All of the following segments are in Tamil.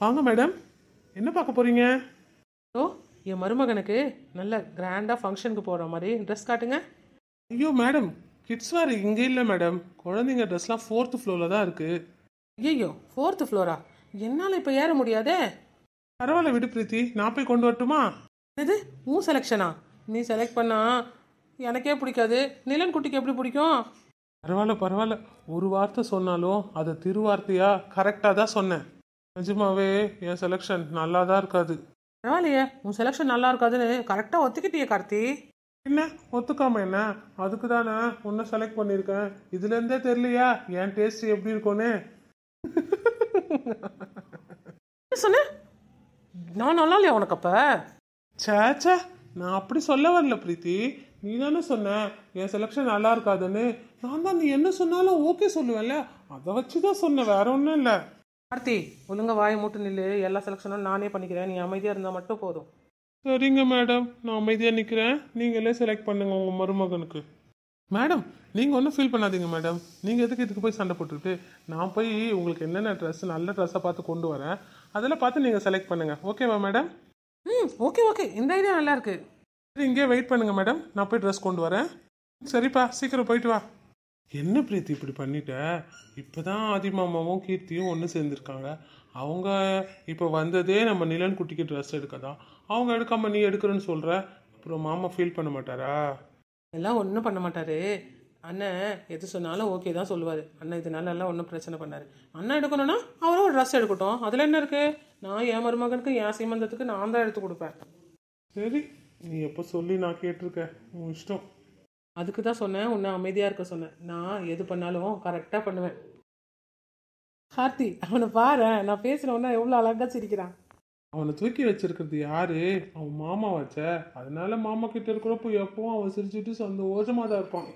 வாங்க மேடம் என்ன பார்க்க போறீங்க ஓ என் மருமகனுக்கு நல்ல கிராண்டாக ஃபங்க்ஷனுக்கு போகிற மாதிரி ட்ரெஸ் காட்டுங்க ஐயோ மேடம் கிட்ஸ் வேர் இங்கே இல்லை மேடம் குழந்தைங்க ட்ரெஸ்லாம் ஃபோர்த்து ஃப்ளோரில் தான் இருக்கு ஐயோ ஃபோர்த்து ஃப்ளோரா என்னால் இப்போ ஏற முடியாதே பரவாயில்ல விடு பிரீத்தி நான் போய் கொண்டு வரட்டுமா இது உன் செலெக்ஷனா நீ செலக்ட் பண்ணா எனக்கே பிடிக்காது நிலன் குட்டிக்கு எப்படி பிடிக்கும் பரவாயில்ல பரவாயில்ல ஒரு வார்த்தை சொன்னாலும் அதை திருவார்த்தையா கரெக்டாக தான் சொன்னேன் நிஜமாவே என் செலெக்ஷன் நல்லா தான் இருக்காது பரவாயில்லையே உன் செலெக்ஷன் நல்லா இருக்காதுன்னு கரெக்டாக ஒத்துக்கிட்டியே கார்த்தி என்ன ஒத்துக்காம என்ன அதுக்கு தானே உன்னை செலக்ட் பண்ணியிருக்கேன் இதுலேருந்தே தெரியலையா என் டேஸ்ட் எப்படி இருக்கும்னு என்ன சொன்ன நான் நல்லா இல்லையா உனக்கு அப்போ சேச்சே நான் அப்படி சொல்ல வரல பிரீத்தி நீ தானே சொன்ன என் செலெக்ஷன் நல்லா இருக்காதுன்னு நான் தான் நீ என்ன சொன்னாலும் ஓகே சொல்லுவேன்ல அதை வச்சு தான் சொன்னேன் வேற ஒன்றும் இல்லை கார்த்தி ஒழுங்கா வாயை மூட்டு நில்லு எல்லா செலெக்ஷனும் நானே பண்ணிக்கிறேன் நீ அமைதியாக இருந்தால் மட்டும் போதும் சரிங்க மேடம் நான் அமைதியாக நிற்கிறேன் நீங்களே செலக்ட் பண்ணுங்க உங்கள் மருமகனுக்கு மேடம் நீங்கள் ஒன்றும் ஃபீல் பண்ணாதீங்க மேடம் நீங்கள் எதுக்கு இதுக்கு போய் சண்டை போட்டுக்கிட்டு நான் போய் உங்களுக்கு என்னென்ன ட்ரெஸ் நல்ல ட்ரெஸ்ஸாக பார்த்து கொண்டு வரேன் அதெல்லாம் பார்த்து நீங்கள் செலக்ட் பண்ணுங்கள் ஓகேவா மேடம் ம் ஓகே ஓகே இந்த ஐடியா நல்லா இருக்கு சரி இங்கே வெயிட் பண்ணுங்க மேடம் நான் போய் ட்ரெஸ் கொண்டு வரேன் சரிப்பா சீக்கிரம் போயிட்டு வா என்ன பிரீத்தி இப்படி பண்ணிட்ட இப்போதான் ஆதிமாமாவும் கீர்த்தியும் ஒன்று சேர்ந்துருக்காங்க அவங்க இப்போ வந்ததே நம்ம நிலன் குட்டிக்கு ட்ரெஸ் எடுக்க தான் அவங்க எடுக்காம நீ எடுக்கிறேன்னு சொல்கிற அப்புறம் மாமா ஃபீல் பண்ண மாட்டாரா எல்லாம் ஒன்றும் பண்ண மாட்டாரு அண்ணன் எது சொன்னாலும் ஓகே தான் சொல்லுவார் அண்ணன் இதனால எல்லாம் ஒன்றும் பிரச்சனை பண்ணாரு அண்ணன் எடுக்கணும்னா அவரும் ஒரு ட்ரெஸ் எடுக்கட்டும் அதில் என்ன இருக்கு நான் என் மருமகனுக்கு என் சீமந்தத்துக்கு நான் தான் எடுத்து கொடுப்பேன் சரி நீ எப்போ சொல்லி நான் கேட்டிருக்கேன் உன் இஷ்டம் அதுக்கு தான் சொன்னேன் உன்னை அமைதியாக இருக்க சொன்னேன் நான் எது பண்ணாலும் கரெக்டாக பண்ணுவேன் கார்த்தி அவனை பாரு நான் பேசுகிறவனா எவ்வளோ அழகாக சிரிக்கிறான் அவனை தூக்கி வச்சிருக்கிறது யாரு அவன் மாமா வச்ச அதனால மாமா கிட்ட இருக்கிறப்போ எப்பவும் அவன் சிரிச்சுட்டு சந்தோஷமா தான் இருப்பான்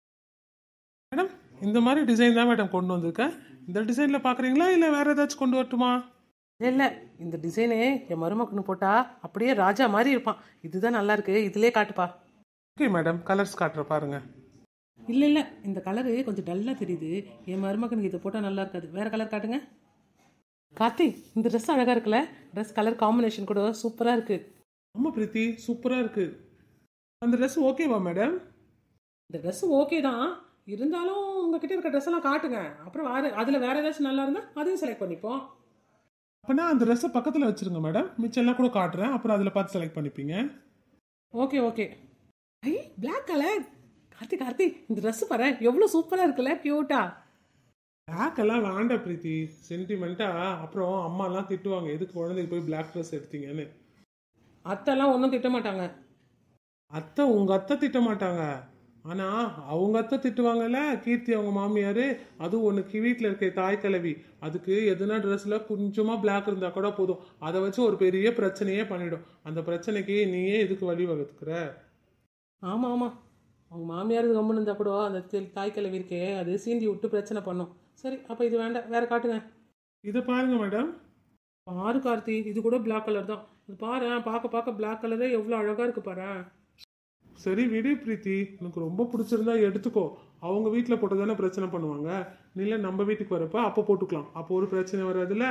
மேடம் இந்த மாதிரி டிசைன் தான் மேடம் கொண்டு வந்திருக்கேன் இந்த டிசைன்ல பாக்குறீங்களா இல்ல வேற ஏதாச்சும் கொண்டு வரட்டுமா இல்லை இந்த டிசைனு என் மருமகனு போட்டா அப்படியே ராஜா மாதிரி இருப்பான் இதுதான் நல்லா இருக்கு இதுலயே காட்டுப்பா ஓகே மேடம் கலர்ஸ் காட்டுற பாருங்க இல்லை இல்லை இந்த கலரு கொஞ்சம் டல்லாக தெரியுது என் மருமகனுக்கு இதை போட்டால் நல்லா இருக்காது வேற கலர் காட்டுங்க கார்த்தி இந்த ட்ரெஸ் அழகாக இருக்குல்ல ட்ரெஸ் கலர் காம்பினேஷன் கூட சூப்பராக இருக்கு ஆமா பிரீத்தி சூப்பரா இருக்கு அந்த ட்ரெஸ் ஓகேவா மேடம் இந்த ட்ரெஸ் ஓகே தான் இருந்தாலும் உங்ககிட்ட இருக்க ட்ரெஸ் எல்லாம் காட்டுங்க அப்புறம் வேற அதில் வேற ஏதாச்சும் நல்லா இருந்தால் அதையும் செலக்ட் பண்ணிப்போம் அப்பனா அந்த ட்ரெஸ்ஸை பக்கத்துல வச்சிருங்க மேடம் மிச்சம் எல்லாம் கூட காட்டுறேன் அப்புறம் அதுல பார்த்து செலக்ட் பண்ணிப்பீங்க ஓகே ஓகே ஐ பிளாக் கலர் கார்த்தி கார்த்தி இந்த ட்ரெஸ் பாரு எவ்வளோ சூப்பராக இருக்குல்ல கியூட்டா பிளாக் எல்லாம் வேண்டாம் பிரீத்தி சென்டிமெண்ட்டா அப்புறம் அம்மாலாம் திட்டுவாங்க எதுக்கு குழந்தைக்கு போய் பிளாக் ட்ரெஸ் எடுத்தீங்கன்னு அத்தெல்லாம் ஒன்றும் திட்ட மாட்டாங்க அத்தை உங்க அத்தை திட்ட மாட்டாங்க ஆனா அவங்க அத்தை திட்டுவாங்கல்ல கீர்த்தி அவங்க மாமியார் அதுவும் ஒன்று வீட்டில் இருக்க தாய் கிழவி அதுக்கு எதுனா ட்ரெஸ்ல கொஞ்சமா பிளாக் இருந்தா கூட போதும் அதை வச்சு ஒரு பெரிய பிரச்சனையே பண்ணிடும் அந்த பிரச்சனைக்கு நீயே எதுக்கு வழி வகுத்துக்கிற ஆமாம் ஆமாம் அவங்க மாமியார் கம்முன்னு இருந்தால் கூட அந்த தி- தாய் கிழவி இருக்கே அது சீண்டி விட்டு பிரச்சனை பண்ணும் சரி அப்போ இது வேண்டாம் வேற காட்டுங்க இதை பாருங்க மேடம் பாரு கார்த்தி இது கூட பிளாக் கலர் தான் இது பாரு பார்க்க பார்க்க பிளாக் கலரே எவ்வளோ அழகாக இருக்கு பாரு சரி விடு பிரீத்தி உனக்கு ரொம்ப பிடிச்சிருந்தா எடுத்துக்கோ அவங்க வீட்டில் போட்டு தானே பிரச்சனை பண்ணுவாங்க நீல நம்ம வீட்டுக்கு வரப்ப அப்போ போட்டுக்கலாம் அப்போ ஒரு பிரச்சனை வராதுல்ல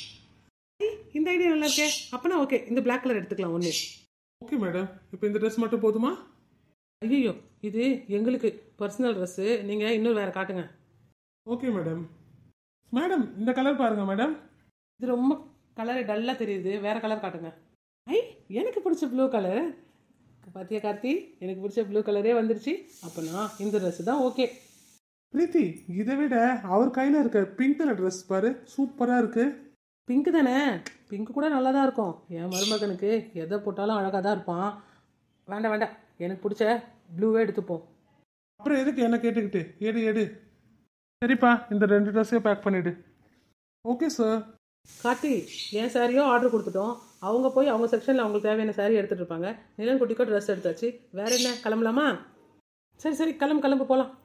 இந்த ஐடியா நல்லா இருக்கே அப்பனா ஓகே இந்த பிளாக் கலர் எடுத்துக்கலாம் ஒன்று ஓகே மேடம் இப்போ இந்த ட்ரெஸ் மட்டும் போதுமா ஐயோ இது எங்களுக்கு பர்சனல் ட்ரெஸ்ஸு நீங்கள் இன்னொரு வேற காட்டுங்க ஓகே மேடம் மேடம் இந்த கலர் பாருங்க மேடம் இது ரொம்ப கலர் டல்லாக தெரியுது வேற கலர் காட்டுங்க ஐ எனக்கு பிடிச்ச ப்ளூ கலர் பாத்தியா கார்த்தி எனக்கு பிடிச்ச ப்ளூ கலரே வந்துருச்சு அப்போனா இந்த ட்ரெஸ் தான் ஓகே பிரீத்தி இதை விட அவர் கையில் இருக்க பிங்க் கலர் ட்ரெஸ் பாரு சூப்பராக இருக்கு பிங்க் தானே பிங்க் கூட நல்லா தான் இருக்கும் என் மருமகனுக்கு எதை போட்டாலும் அழகாக தான் இருப்பான் வேண்டாம் வேண்டாம் எனக்கு பிடிச்ச ப்ளூவே எடுத்துப்போம் அப்புறம் எதுக்கு என்ன கேட்டுக்கிட்டு எடு எடு சரிப்பா இந்த ரெண்டு ட்ரெஸ்ஸையும் பேக் பண்ணிடு ஓகே சார் கார்த்தி என் சாரியோ ஆர்டர் கொடுத்துட்டோம் அவங்க போய் அவங்க செக்ஷனில் அவங்களுக்கு தேவையான சாரி எடுத்துகிட்டு இருப்பாங்க நிலன் குட்டிக்கோ ட்ரெஸ் எடுத்தாச்சு வேற என்ன கிளம்பலாமா சரி சரி கிளம்பு கிளம்பு போகலாம்